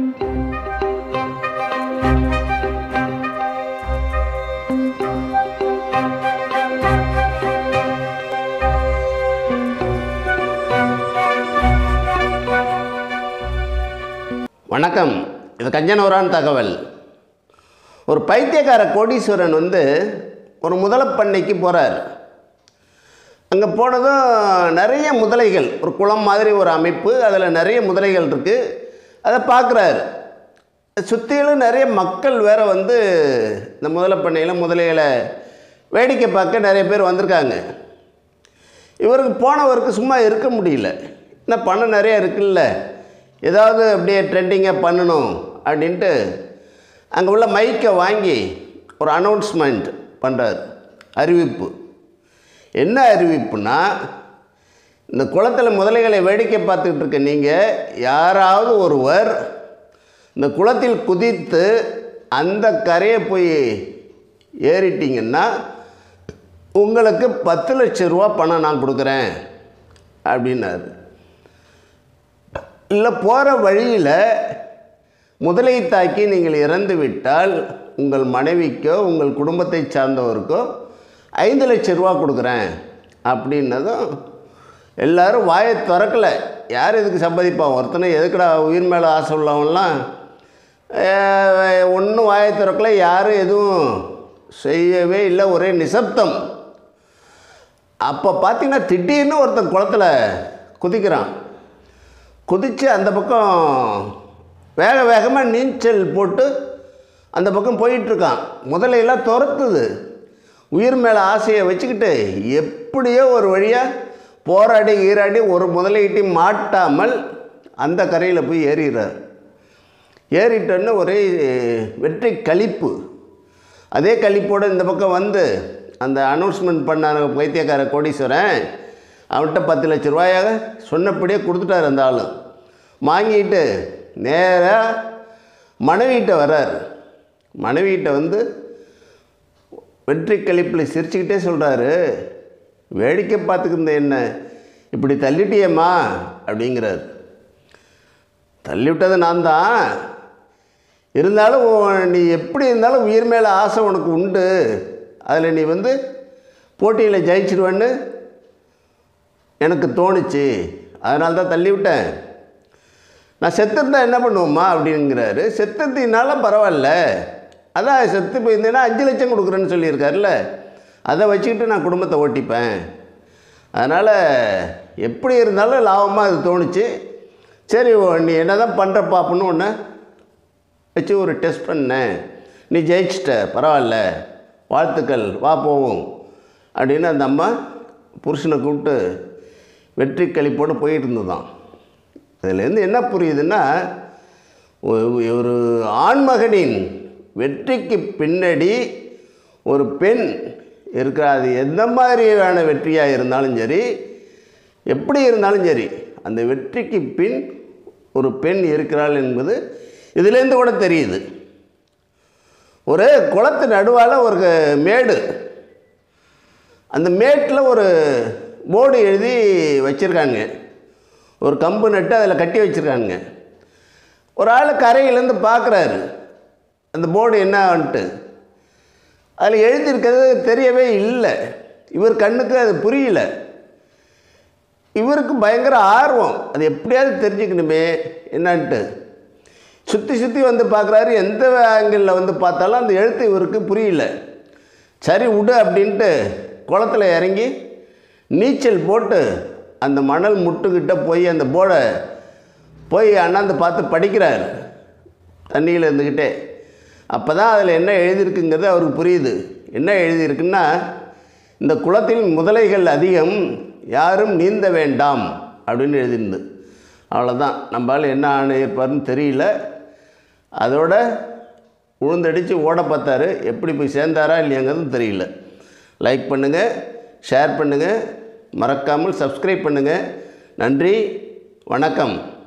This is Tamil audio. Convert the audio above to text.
வணக்கம் இது கஞ்சனூரான் தகவல் ஒரு பைத்தியக்கார கோடீஸ்வரன் வந்து ஒரு முதலப்பண்ணைக்கு போகிறார் அங்கே போனதும் நிறைய முதலைகள் ஒரு குளம் மாதிரி ஒரு அமைப்பு அதில் நிறைய முதலைகள் இருக்குது அதை பார்க்குறாரு சுற்றிலும் நிறைய மக்கள் வேற வந்து இந்த முதலப்பண்ணையில் முதலைகளை வேடிக்கை பார்க்க நிறைய பேர் வந்திருக்காங்க இவருக்கு போனவருக்கு சும்மா இருக்க முடியல என்ன பணம் நிறைய இருக்குல்ல ஏதாவது அப்படியே ட்ரெண்டிங்காக பண்ணணும் அப்படின்ட்டு அங்கே உள்ள மைக்கை வாங்கி ஒரு அனௌன்ஸ்மெண்ட் பண்ணுறார் அறிவிப்பு என்ன அறிவிப்புனா இந்த குளத்தில் முதலைகளை வேடிக்கை பார்த்துக்கிட்டு இருக்க நீங்கள் யாராவது ஒருவர் இந்த குளத்தில் குதித்து அந்த கரையை போய் ஏறிட்டீங்கன்னா உங்களுக்கு பத்து லட்ச ரூபா பணம் நான் கொடுக்குறேன் அப்படின்னாரு இல்லை போகிற வழியில் முதலை தாக்கி நீங்கள் இறந்து விட்டால் உங்கள் மனைவிக்கோ உங்கள் குடும்பத்தை சார்ந்தவருக்கோ ஐந்து லட்ச ரூபா கொடுக்குறேன் அப்படின்னதும் எல்லாரும் வாயை திறக்கலை யார் இதுக்கு சம்பாதிப்பா ஒருத்தனை எதுக்குடா உயிர் மேலே ஆசை உள்ளவன்லாம் ஒன்றும் வாயை திறக்கல யாரும் எதுவும் செய்யவே இல்லை ஒரே நிசப்தம் அப்போ பார்த்தீங்கன்னா திடீர்னு ஒருத்தன் குளத்துல குதிக்கிறான் குதித்து அந்த பக்கம் வேக வேகமாக நீச்சல் போட்டு அந்த பக்கம் போயிட்டுருக்கான் முதலையெல்லாம் துரத்துது உயிர் மேலே ஆசையை வச்சுக்கிட்டு எப்படியோ ஒரு வழியாக போராடி ஈராடி ஒரு முதலையிட்டையும் மாட்டாமல் அந்த கரையில் போய் ஏறிடுறார் ஏறிட்டோன்னு ஒரே வெற்றி களிப்பு அதே களிப்போடு இந்த பக்கம் வந்து அந்த அனௌன்ஸ்மெண்ட் பண்ண பைத்தியக்கார கோடீஸ்வரன் அவன்கிட்ட பத்து லட்ச ரூபாயாக சொன்னபடியே கொடுத்துட்டார் அந்த ஆள் வாங்கிட்டு நேராக மனைவிகிட்ட வர்றார் மனைவிகிட்ட வந்து வெற்றி கழிப்பில் சிரிச்சுக்கிட்டே சொல்கிறாரு வேடிக்கை பார்த்துக்கிருந்த என்ன இப்படி தள்ளிட்டியேம்மா அப்படிங்கிறார் தள்ளிவிட்டது நான் தான் இருந்தாலும் உன் நீ எப்படி இருந்தாலும் உயிர் மேலே ஆசை உனக்கு உண்டு அதில் நீ வந்து போட்டியில் ஜெயிச்சிடுவேன்னு எனக்கு தோணுச்சு அதனால தான் தள்ளி விட்டேன் நான் செத்துருந்தா என்ன பண்ணுவோம்மா அப்படிங்கிறாரு செத்துறதுனால பரவாயில்ல அதான் செத்து போயிருந்தேன்னா அஞ்சு லட்சம் கொடுக்குறேன்னு சொல்லியிருக்காருல்ல அதை வச்சுக்கிட்டு நான் குடும்பத்தை ஓட்டிப்பேன் அதனால் எப்படி இருந்தாலும் லாபமாக அது தோணுச்சு சரி நீ என்ன தான் பண்ணுற பாப்புன்னு ஒன்று வச்சு ஒரு டெஸ்ட் பண்ணேன் நீ ஜெயிச்சிட்ட பரவாயில்ல வாழ்த்துக்கள் வா போவோம் அப்படின்னு அந்த அம்மா புருஷனை கூப்பிட்டு வெற்றி கழிப்போடு போயிட்டு இருந்ததான் இதுலேருந்து என்ன புரியுதுன்னா ஒ- ஒரு ஆண்மகனின் வெற்றிக்கு பின்னாடி ஒரு பெண் இருக்கிற அது எந்த மாதிரியான வெற்றியாக இருந்தாலும் சரி எப்படி இருந்தாலும் சரி அந்த வெற்றிக்கு பின் ஒரு பெண் இருக்கிறாள் என்பது இதுலேருந்து கூட தெரியுது ஒரு குளத்து நடுவால் ஒரு மேடு அந்த மேட்டில் ஒரு போர்டு எழுதி வச்சுருக்காங்க ஒரு கம்பு நட்டு அதில் கட்டி வச்சுருக்காங்க ஒரு ஆள் கரையிலேருந்து பார்க்குறாரு அந்த போர்டு என்னன்ட்டு அதில் எழுதியிருக்கிறது தெரியவே இல்லை இவர் கண்ணுக்கு அது புரியல இவருக்கு பயங்கர ஆர்வம் அது எப்படியாவது தெரிஞ்சுக்கணுமே என்னன்ட்டு சுற்றி சுற்றி வந்து பார்க்குறாரு எந்த ஆங்கிளில் வந்து பார்த்தாலும் அந்த எழுத்து இவருக்கு புரியல சரி விடு அப்படின்ட்டு குளத்துல இறங்கி நீச்சல் போட்டு அந்த மணல் முட்டுக்கிட்ட போய் அந்த போர்டை போய் அண்ணாந்து பார்த்து படிக்கிறார் தண்ணியில் இருந்துக்கிட்டே அப்போ தான் அதில் என்ன எழுதியிருக்குங்கிறது அவருக்கு புரியுது என்ன எழுதியிருக்குன்னா இந்த குளத்தில் முதலைகள் அதிகம் யாரும் நீந்த வேண்டாம் அப்படின்னு எழுதியிருந்து அவ்வளோதான் நம்மளால் என்ன ஆணையிருப்பாருன்னு தெரியல அதோட உழுந்தடிச்சு ஓட பார்த்தாரு எப்படி போய் சேர்ந்தாரா இல்லையாங்கிறது தெரியல லைக் பண்ணுங்கள் ஷேர் பண்ணுங்கள் மறக்காமல் சப்ஸ்கிரைப் பண்ணுங்கள் நன்றி வணக்கம்